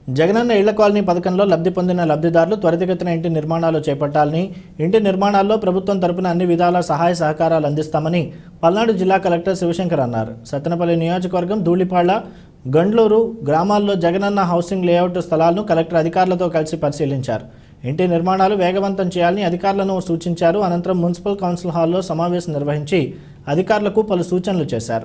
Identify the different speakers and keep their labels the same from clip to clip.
Speaker 1: జగనన్న ఇళ్ల కాలనీ పథకంలో లబ్ధి పొందిన లబ్ధిదారులు త్వరితగతిన ఇంటి నిర్మాణాలు చేపట్టాలని ఇంటి నిర్మాణాల్లో ప్రభుత్వం తరపున అన్ని విధాల సహాయ సహకారాలు అందిస్తామని పల్నాడు జిల్లా కలెక్టర్ శివశంకర్ అన్నారు సత్తెనపల్లి నియోజకవర్గం ధూళిపాళ్ల గండ్లూరు గ్రామాల్లో జగనన్న హౌసింగ్ లేఅవుట్ స్థలాలను కలెక్టర్ అధికారులతో కలిసి పరిశీలించారు ఇంటి నిర్మాణాలు వేగవంతం చేయాలని అధికారులను సూచించారు అనంతరం మున్సిపల్ కౌన్సిల్ హాల్లో సమావేశం నిర్వహించి అధికారులకు పలు సూచనలు చేశారు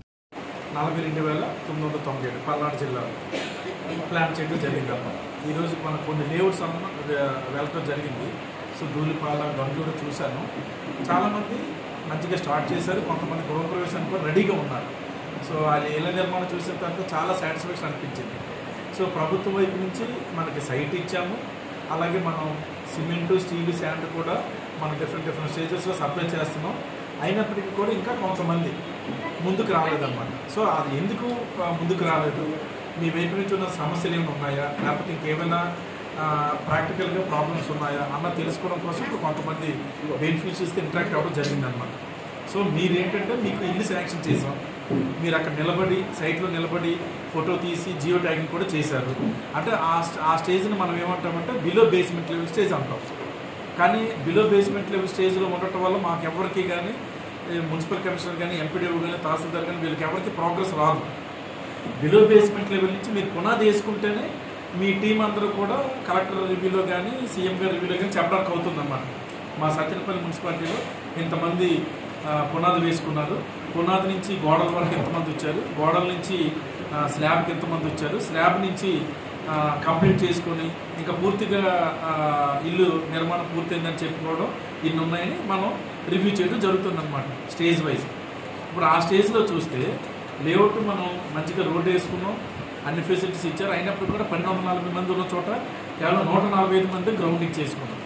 Speaker 2: నలభై రెండు వేల తొమ్మిది వందల తొంభై ఏడు పల్నాడు జిల్లాలో ప్లాన్ చేయడం జరిగిందమ్మా ఈరోజు మన కొన్ని లేఅవుట్స్ అన్న వె- వెళ్ళటం జరిగింది సో ధూళిపాల గంగూరు చూశాను చాలామంది మంచిగా స్టార్ట్ చేశారు కొంతమంది గృహప్రవేశానికి కూడా రెడీగా ఉన్నారు సో వాళ్ళ ఇళ్ళ నిర్మాణం చూసిన తర్వాత చాలా సాటిస్ఫాక్షన్ అనిపించింది సో ప్రభుత్వం వైపు నుంచి మనకి సైట్ ఇచ్చాము అలాగే మనం సిమెంట్ స్టీల్ శాండ్ కూడా మనం డిఫరెంట్ డిఫరెంట్ స్టేజెస్లో సప్లై చేస్తున్నాం అయినప్పటికీ కూడా ఇంకా కొంతమంది ముందుకు రాలేదన్నమాట సో అది ఎందుకు ఆ, ముందుకు రాలేదు మీ వైపు నుంచి ఉన్న సమస్యలు ఏమైనా ఉన్నాయా లేకపోతే ఇంకేమైనా ప్రాక్టికల్గా ప్రాబ్లమ్స్ ఉన్నాయా అన్న తెలుసుకోవడం కోసం ఇప్పుడు కొంతమంది బెనిఫిషియర్స్తో ఇంటరాక్ట్ అవ్వడం జరిగిందనమాట సో మీరేంటంటే మీకు ఇల్లు శాంక్షన్ చేసాం మీరు అక్కడ నిలబడి సైట్లో నిలబడి ఫోటో తీసి జియో ట్యాగింగ్ కూడా చేశారు అంటే ఆ స్ట్- ఆ స్టేజ్ని మనం ఏమంటామంటే బిలో బేస్మెంట్ లెవెల్ స్టేజ్ అంటాం కానీ బిలో బేస్మెంట్ లెవెల్ స్టేజ్లో ఉండటం వల్ల మాకు ఎవరికి కానీ ఏ, మున్సిపల్ కమిషనర్ కానీ ఎంపీడీఓ కానీ తహసీల్దార్ కానీ వీళ్ళకి ఎవరికి ప్రోగ్రెస్ రాదు బిలో బేస్మెంట్ లెవెల్ నుంచి మీరు పునాది వేసుకుంటేనే మీ టీం అందరూ కూడా కలెక్టర్ రివ్యూలో కానీ సీఎం గారి రివ్యూలో కానీ చెప్పడానికి అవుతుందన్నమాట మా సత్యనపల్లి మున్సిపాలిటీలో ఇంతమంది ఆ, పునాది వేసుకున్నారు పునాది నుంచి గోడల వరకు ఎంతమంది వచ్చారు గోడల నుంచి ఆ, స్లాబ్కి ఎంతమంది వచ్చారు స్లాబ్ నుంచి ఆ, కంప్లీట్ చేసుకొని ఇంకా పూర్తిగా ఆ, ఇల్లు నిర్మాణం పూర్తయిందని చెప్పుకోవడం ఇన్ని ఉన్నాయని మనం రివ్యూ చేయడం జరుగుతుందన్నమాట స్టేజ్ వైజ్ ఇప్పుడు ఆ స్టేజ్లో చూస్తే లేఅవుట్ మనం మంచిగా రోడ్డు వేసుకున్నాం అన్ని ఫెసిలిటీస్ ఇచ్చారు అయినప్పుడు కూడా పన్నెండు వందల నలభై మంది ఉన్న చోట కేవలం నూట నలభై ఐదు మంది గ్రౌండింగ్ చేసుకున్నాం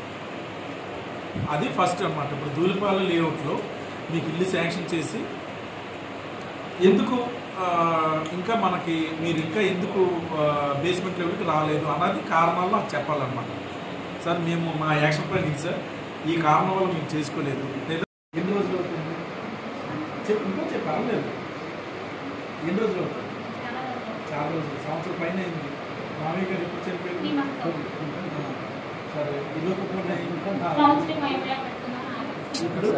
Speaker 2: అది ఫస్ట్ అన్నమాట ఇప్పుడు ధూళిపాల లేఅవుట్లో మీకు ఇల్లు శాంక్షన్ చేసి ఎందుకు ఆ, ఇంకా మనకి మీరు ఇంకా ఎందుకు బేస్మెంట్ లెవెల్కి రాలేదు అన్నది కారణాలు నాకు చెప్పాలన్నమాట సార్ మేము మా యాక్షన్ ప్లాన్ ఇది సార్ ఈ కారణం వల్ల మేము చేసుకోలేదు లేదా ఎన్ని రోజులు అవుతుంది చెప్పు ఇంకో చెప్పు అవ్వలేదు ఎన్ని రోజులు అవుతుంది చాలా రోజులు సంవత్సరం పైన అయింది మామయ్య గారు ఎప్పుడు చనిపోయింది
Speaker 3: త్రీ మంత్స్ అవుతుంది.
Speaker 2: సరే ఇదొక పూట ఇంకా
Speaker 3: కౌన్సిలింగ్ అయిపోయా పెట్టుకున్నాను
Speaker 2: ఇప్పుడు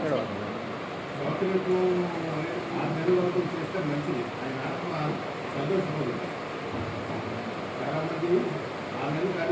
Speaker 4: డాక్టర్లకు ఆ నెల వరకు చేస్తే మంచిది ఆయన ఆత్మ సంతోషపడు చాలా మంది ఆ నెల